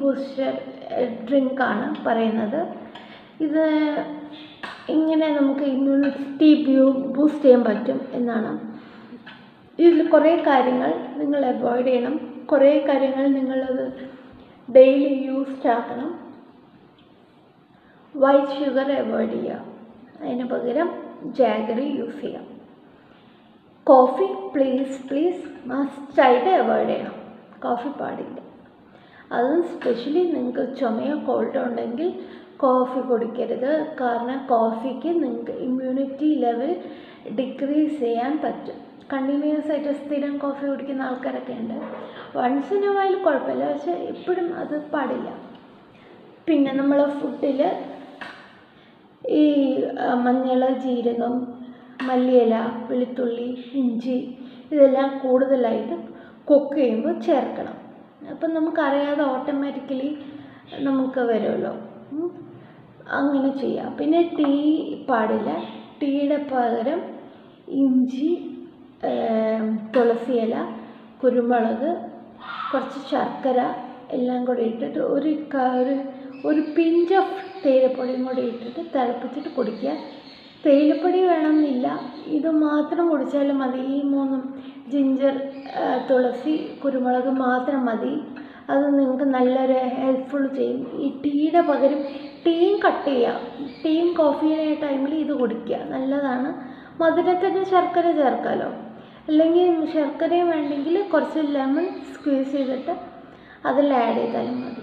Booster ഡ്രിങ്കാണ് പറയുന്നത് ഇത് ഇങ്ങനെ നമുക്ക് ഇമ്മ്യൂണിറ്റി ബൂസ്റ്റ് ചെയ്യാൻ പറ്റും എന്നാണ് ഇതിൽ കുറേ കാര്യങ്ങൾ നിങ്ങൾ അവോയ്ഡ് ചെയ്യണം കുറേ കാര്യങ്ങൾ നിങ്ങളത് ഡെയിലി യൂസ്ഡ് ആക്കണം വൈറ്റ് ഷുഗർ അവോയ്ഡ് ചെയ്യുക അതിന് പകരം ജാഗറി യൂസ് ചെയ്യാം കോഫി പ്ലീസ് പ്ലീസ് മസ്റ്റായിട്ട് അവോയ്ഡ് ചെയ്യണം കോഫി പാടില്ല അതും സ്പെഷ്യലി നിങ്ങൾക്ക് ചുമയോ കോൾഡോ ഉണ്ടെങ്കിൽ കോഫി കുടിക്കരുത് കാരണം കോഫിക്ക് നിങ്ങൾക്ക് ഇമ്മ്യൂണിറ്റി ലെവൽ ഡിക്രീസ് ചെയ്യാൻ പറ്റും കണ്ടിന്യൂസ് ആയിട്ട് സ്ഥിരം കോഫി കുടിക്കുന്ന ആൾക്കാരൊക്കെ ഉണ്ട് വൺസ് ഇൻ എ വൈൽ കുഴപ്പമില്ല പക്ഷെ എപ്പോഴും അത് പാടില്ല പിന്നെ നമ്മൾ ഫുഡിൽ ഈ മഞ്ഞൾ ജീരകം മല്ലിയില വെളുത്തുള്ളി ഇഞ്ചി ഇതെല്ലാം കൂടുതലായിട്ട് കുക്ക് ചെയ്യുമ്പോൾ ചേർക്കണം അപ്പം നമുക്കറിയാതെ ഓട്ടോമാറ്റിക്കലി നമുക്ക് വരുമല്ലോ ഉം. അങ്ങനെ ചെയ്യാം പിന്നെ ടീ പാടില്ല ടീയുടെ പകരം ഇഞ്ചി തുളസി ഇല കുരുമുളക് കുറച്ച് ശർക്കര എല്ലാം കൂടി ഇട്ടിട്ട് ഒരു ക- ഒരു ഒരു പിഞ്ച് ഓഫ് തേയിലപ്പൊടിയും കൂടി ഇട്ടിട്ട് തിളപ്പിച്ചിട്ട് കുടിക്കുക തേയിലപ്പൊടി വേണമെന്നില്ല ഇത് മാത്രം കുടിച്ചാലും മതി ഈ മൂന്നും ജിഞ്ചർ തുളസി കുരുമുളക് മാത്രം മതി അത് നിങ്ങൾക്ക് നല്ലൊരു ഹെൽപ്ഫുൾ ചെയ്യും ഈ ടീയുടെ പകരം ടീയും കട്ട് ചെയ്യാം ടീയും കോഫിയുടെ ടൈമിൽ ഇത് കുടിക്കുക നല്ലതാണ് മധുരത്തിന് ശർക്കര ചേർക്കാമല്ലോ അല്ലെങ്കിൽ ശർക്കരയും വേണ്ടെങ്കിൽ കുറച്ച് ലെമൺ സ്ക്വീസ് ചെയ്തിട്ട് അതിൽ ആഡ് ചെയ്താലും മതി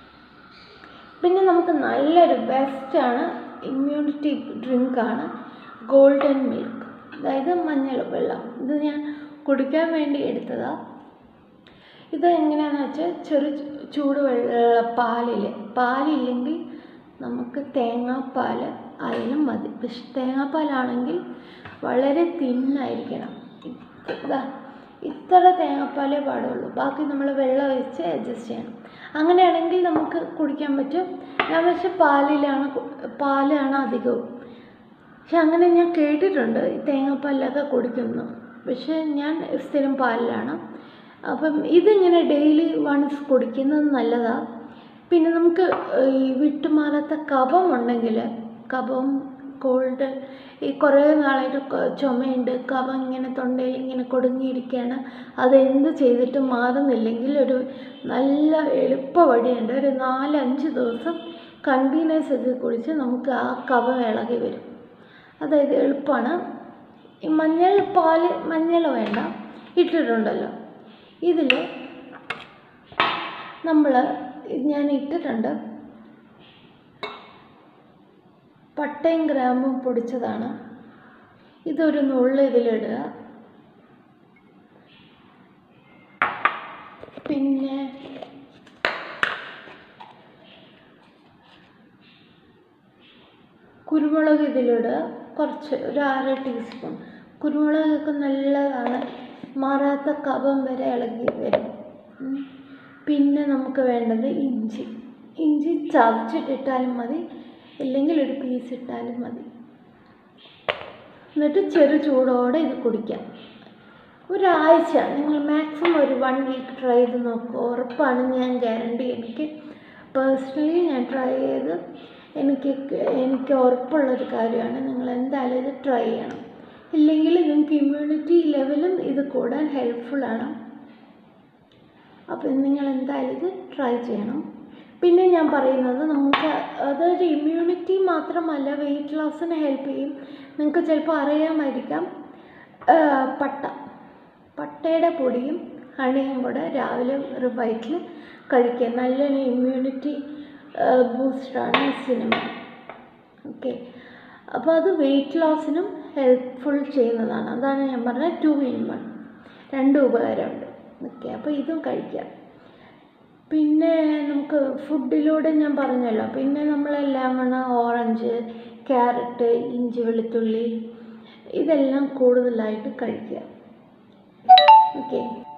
പിന്നെ നമുക്ക് നല്ലൊരു ബെസ്റ്റാണ് ഇമ്മ്യൂണിറ്റി ഡ്രിങ്കാണ് ഗോൾഡൻ മിൽക്ക് അതായത് മഞ്ഞൾ വെള്ളം ഇത് ഞാൻ കുടിക്കാൻ വേണ്ടി എടുത്തതാണ് ഇത് എങ്ങനെയാണെന്ന് വെച്ചാൽ ചെറു ചൂട് വെള്ള പാലിൽ പാലില്ലെങ്കിൽ നമുക്ക് തേങ്ങാപ്പാൽ ആയാലും മതി പക്ഷെ തേങ്ങാപ്പാലാണെങ്കിൽ വളരെ തിന്നായിരിക്കണം ഇതാ ഇത്ര തേങ്ങാപ്പാലേ പാടുള്ളൂ ബാക്കി നമ്മൾ വെള്ളം ഒഴിച്ച് അഡ്ജസ്റ്റ് ചെയ്യണം അങ്ങനെയാണെങ്കിൽ നമുക്ക് കുടിക്കാൻ പറ്റും ഞാൻ പക്ഷെ പാലിലാണ് കു- പാലാണ് അധികവും പക്ഷെ അങ്ങനെ ഞാൻ കേട്ടിട്ടുണ്ട് ഈ തേങ്ങാപ്പാലിലൊക്കെ കുടിക്കുന്നു പക്ഷെ ഞാൻ സ്ഥിരം പാലിലാണ് അപ്പം ഇതിങ്ങനെ ഡെയിലി വൺസ് കുടിക്കുന്നത് നല്ലതാണ് പിന്നെ നമുക്ക് ഈ വിട്ടുമാറാത്ത കഫം ഉണ്ടെങ്കിൽ കഫം കോൾഡ് ഈ കുറേ നാളായിട്ട് ക- ചുമയുണ്ട് കഫം ഇങ്ങനെ തൊണ്ടയിൽ ഇങ്ങനെ കൊടുങ്ങിയിരിക്കുകയാണ് അത് എന്ത് ചെയ്തിട്ടും മാറുന്നില്ലെങ്കിൽ ഒരു നല്ല എളുപ്പ വഴിയുണ്ട് ഒരു നാലഞ്ച് ദിവസം കണ്ടിന്യൂസ് ഇത് കുടിച്ച് നമുക്ക് ആ കഫം ഇളകി വരും അതായത് എളുപ്പമാണ് ഈ മഞ്ഞൾ പാല് മഞ്ഞൾ വേണ്ട ഇട്ടിട്ടുണ്ടല്ലോ ഇതിൽ നമ്മൾ ഞാൻ ഇട്ടിട്ടുണ്ട് പട്ടയും ഗ്രാമ്പും പൊടിച്ചതാണ് ഇതൊരു നുള്ള് ഇതിലിടുക പിന്നെ കുരുമുളക് ഇതിലിടുക കുറച്ച് ഒരു അര ടീസ്പൂൺ കുരുമുളകൊക്കെ നല്ലതാണ് മാറാത്ത കഫം വരെ ഇളകി വരും ഉം. പിന്നെ നമുക്ക് വേണ്ടത് ഇഞ്ചി ഇഞ്ചി ചതച്ചിട്ടിട്ടാലും മതി ഇല്ലെങ്കിൽ ഒരു പീസ് ഇട്ടാലും മതി എന്നിട്ട് ചെറു ചൂടോടെ ഇത് കുടിക്കാം ഒരാഴ്ച നിങ്ങൾ മാക്സിമം ഒരു വൺ വീക്ക് ട്രൈ ചെയ്ത് നോക്കുക ഉറപ്പാണ് ഞാൻ ഗ്യാരണ്ടി എനിക്ക് പേഴ്സണലി ഞാൻ ട്രൈ ചെയ്ത് എനിക്ക് എനിക്ക് ഉറപ്പുള്ളൊരു കാര്യമാണ് നിങ്ങൾ എന്തായാലും ഇത് ട്രൈ ചെയ്യണം ഇല്ലെങ്കിൽ നിങ്ങൾക്ക് ഇമ്മ്യൂണിറ്റി ലെവലും ഇത് കൂടാൻ ഹെൽപ്ഫുള്ളാണ് അപ്പം നിങ്ങൾ എന്തായാലും ഇത് ട്രൈ ചെയ്യണം പിന്നെ ഞാൻ പറയുന്നത് നമുക്ക് അതൊരു ഇമ്മ്യൂണിറ്റി മാത്രമല്ല വെയിറ്റ് ലോസിന് ഹെൽപ്പ് ചെയ്യും നിങ്ങൾക്ക് ചിലപ്പോൾ അറിയാമായിരിക്കാം ആ, പട്ട പട്ടയുടെ പൊടിയും ഹണിയും കൂടെ രാവിലെ ഒരു വയറ്റിൽ കഴിക്കുക നല്ലൊരു ഇമ്മ്യൂണിറ്റി ബൂസ്റ്ററാണ് ഈ സിനിമ ഓക്കെ അപ്പോൾ അത് വെയിറ്റ് ലോസിനും ഹെൽപ്ഫുൾ ചെയ്യുന്നതാണ് അതാണ് ഞാൻ പറഞ്ഞത് ടു ഇൻ വൺ രണ്ട് ഉപകാരമുണ്ട് ഓക്കെ അപ്പോൾ ഇതും കഴിക്കാം പിന്നെ നമുക്ക് ഫുഡിലൂടെ ഞാൻ പറഞ്ഞല്ലോ പിന്നെ നമ്മൾ ലെമൺ ഓറഞ്ച് ക്യാരറ്റ് ഇഞ്ചി വെളുത്തുള്ളി ഇതെല്ലാം കൂടുതലായിട്ട് കഴിക്കുക ഓക്കെ